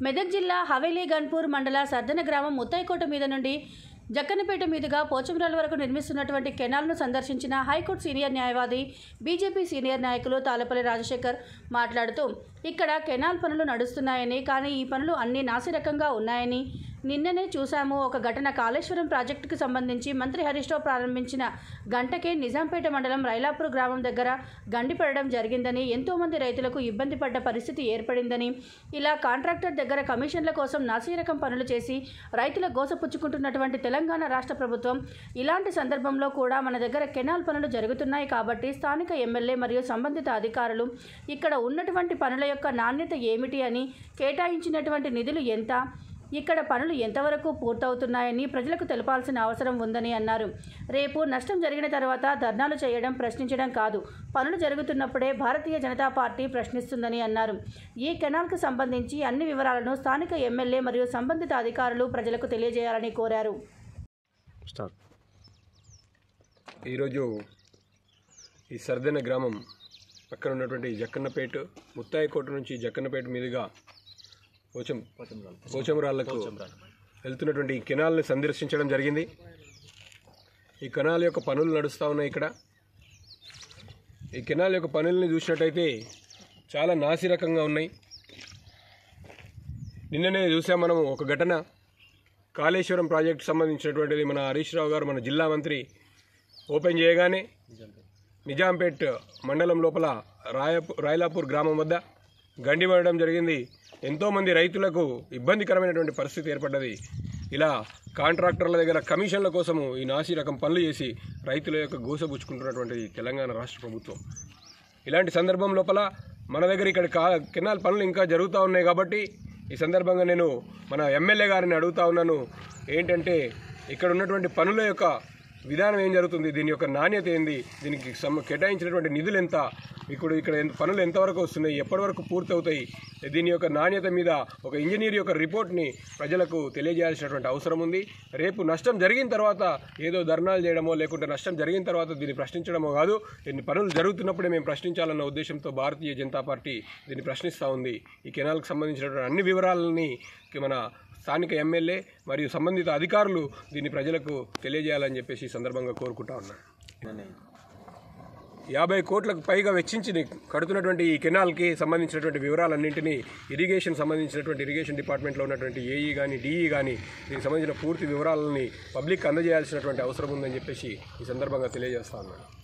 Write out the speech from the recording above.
మెదక్ జిల్లా హవేలీ గన్పూర్ మండల సర్దన గ్రామం ముత్తైకోట మీద నుండి జక్కన్నపేట మీదుగా పోచంరాల వరకు నిర్మిస్తున్నటువంటి కెనాల్ను సందర్శించిన హైకోర్టు సీనియర్ న్యాయవాది బీజేపీ సీనియర్ నాయకులు తాలపల్లి రాజశేఖర్ మాట్లాడుతూ ఇక్కడ కెనాల్ పనులు నడుస్తున్నాయని కానీ ఈ పనులు అన్ని నాసిరకంగా ఉన్నాయని నిన్ననే చూశాము ఒక ఘటన కాళేశ్వరం ప్రాజెక్టుకు సంబంధించి మంత్రి హరీష్ రావు ప్రారంభించిన గంటకే నిజాంపేట మండలం రైలాపూర్ గ్రామం దగ్గర గండిపడడం జరిగిందని ఎంతోమంది రైతులకు ఇబ్బంది పడ్డ పరిస్థితి ఏర్పడిందని ఇలా కాంట్రాక్టర్ దగ్గర కమిషన్ల కోసం నాసీరకం పనులు చేసి రైతుల గోసపుచ్చుకుంటున్నటువంటి తెలంగాణ రాష్ట్ర ప్రభుత్వం ఇలాంటి సందర్భంలో కూడా మన దగ్గర కెనాల్ పనులు జరుగుతున్నాయి కాబట్టి స్థానిక ఎమ్మెల్యే మరియు సంబంధిత అధికారులు ఇక్కడ ఉన్నటువంటి పనుల యొక్క నాణ్యత ఏమిటి అని కేటాయించినటువంటి నిధులు ఎంత ఇక్కడ పనులు ఎంతవరకు పూర్తవుతున్నాయని ప్రజలకు తెలపాల్సిన అవసరం ఉందని అన్నారు రేపు నష్టం జరిగిన తర్వాత ధర్నాలు చేయడం ప్రశ్నించడం కాదు పనులు జరుగుతున్నప్పుడే భారతీయ జనతా పార్టీ ప్రశ్నిస్తుందని అన్నారు ఈ కెనాల్కు సంబంధించి అన్ని వివరాలను స్థానిక ఎమ్మెల్యే మరియు సంబంధిత అధికారులు ప్రజలకు తెలియజేయాలని కోరారు స్టార్ట్ ఈరోజు ఈ సర్దెన గ్రామం పక్కన ఉన్నటువంటి జక్కన్నపేట ముత్తాయికోట నుంచి జక్కన్నపేట మీదుగా పోచం పోచమరాళ్లకు వెళ్తున్నటువంటి ఈ కెనాల్ని సందర్శించడం జరిగింది ఈ కెనాల్ యొక్క పనులు నడుస్తూ ఉన్నాయి ఇక్కడ ఈ కెనాల్ యొక్క పనుల్ని చూసినట్టయితే చాలా నాసిరకంగా ఉన్నాయి నిన్ననే చూసాం మనం ఒక ఘటన కాళేశ్వరం ప్రాజెక్టు సంబంధించినటువంటిది మన హరీష్ రావు గారు మన జిల్లా మంత్రి ఓపెన్ చేయగానే నిజాంపేట్ మండలం లోపల రాయపూ రాయలాపూర్ గ్రామం వద్ద గండి పడడం జరిగింది ఎంతోమంది రైతులకు ఇబ్బందికరమైనటువంటి పరిస్థితి ఏర్పడ్డది ఇలా కాంట్రాక్టర్ల దగ్గర కమిషన్ల కోసము ఈ నాసి రకం పనులు చేసి రైతుల యొక్క గోసబుచ్చుకుంటున్నటువంటి తెలంగాణ రాష్ట్ర ప్రభుత్వం ఇలాంటి సందర్భం లోపల మన దగ్గర ఇక్కడ కా కెనాల్ పనులు ఇంకా జరుగుతూ ఉన్నాయి కాబట్టి ఈ సందర్భంగా నేను మన ఎమ్మెల్యే గారిని అడుగుతా ఉన్నాను ఏంటంటే ఇక్కడ ఉన్నటువంటి పనుల యొక్క విధానం ఏం జరుగుతుంది దీని యొక్క నాణ్యత ఏంది దీనికి సమ కేటాయించినటువంటి నిధులు ఎంత ఇప్పుడు ఇక్కడ ఎంత- పనులు ఎంతవరకు వస్తున్నాయి ఎప్పటి వరకు పూర్తవుతాయి దీని యొక్క నాణ్యత మీద ఒక ఇంజనీర్ యొక్క రిపోర్ట్ని ప్రజలకు తెలియజేయాల్సినటువంటి అవసరం ఉంది రేపు నష్టం జరిగిన తర్వాత ఏదో ధర్నాలు చేయడమో లేకుంటే నష్టం జరిగిన తర్వాత దీన్ని ప్రశ్నించడమో కాదు దీన్ని పనులు జరుగుతున్నప్పుడే మేము ప్రశ్నించాలన్న ఉద్దేశంతో భారతీయ జనతా పార్టీ దీన్ని ప్రశ్నిస్తూ ఉంది ఈ కెనాల్కి సంబంధించినటువంటి అన్ని వివరాలని మన స్థానిక ఎమ్మెల్యే మరియు సంబంధిత అధికారులు దీన్ని ప్రజలకు తెలియజేయాలని చెప్పేసి ఈ సందర్భంగా కోరుకుంటా ఉన్నాను యాభై కోట్లకు పైగా వెచ్చించి కడుతున్నటువంటి ఈ కెనాల్కి సంబంధించినటువంటి వివరాలన్నింటినీ ఇరిగేషన్ సంబంధించినటువంటి ఇరిగేషన్ డిపార్ట్మెంట్లో ఉన్నటువంటి ఏఈ కానీ డిఈ కానీ దీనికి సంబంధించిన పూర్తి వివరాలని పబ్లిక్ అందజేయాల్సినటువంటి అవసరం ఉందని చెప్పేసి ఈ సందర్భంగా తెలియజేస్తా ఉన్నాను